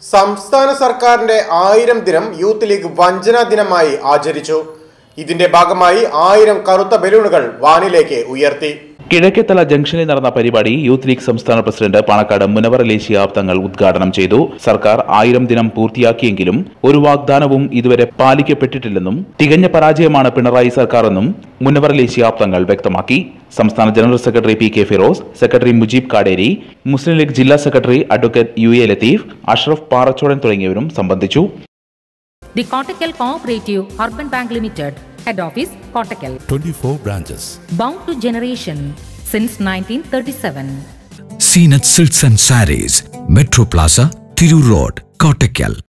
സംസ്ഥാന സർക്കാരിന്റെ ആയിരം ദിനം യൂത്ത് ലീഗ് വഞ്ചനാ ദിനമായി ആചരിച്ചു ഇതിന്റെ ഭാഗമായി ആയിരം കറുത്ത ബലൂണുകൾ വാനിലേക്ക് ഉയർത്തി കിഴക്കേത്തല ജംഗ്ഷനിൽ നടന്ന പരിപാടി യൂത്ത് ലീഗ് സംസ്ഥാന പ്രസിഡന്റ് പാണക്കാട് മുനവർ ലേശിയാബ് തങ്ങൾ ഉദ്ഘാടനം ചെയ്തു സർക്കാർ ആയിരം ദിനം പൂർത്തിയാക്കിയെങ്കിലും ഒരു വാഗ്ദാനവും ഇതുവരെ പാലിക്കപ്പെട്ടിട്ടില്ലെന്നും തികഞ്ഞ പരാജയമാണ് പിണറായി സർക്കാർ എന്നും മുനവർ ലേശിയാബ് തങ്ങൾ വ്യക്തമാക്കി സംസ്ഥാന general secretary P K Firoz secretary Mujeeb Kaderi Muslim league ജില്ലാ secretary advocate U A Latheef Ashraf Parachodan തുടങ്ങിയവരും സംബന്ധിച്ചു The Kottakkal Cooperative Urban Bank Limited, Head Office, Kottakkal. 24 branches. Bound to generation since 1937. Seenat Silks and Saris, Metro Plaza, Thiru Road, Kottakkal.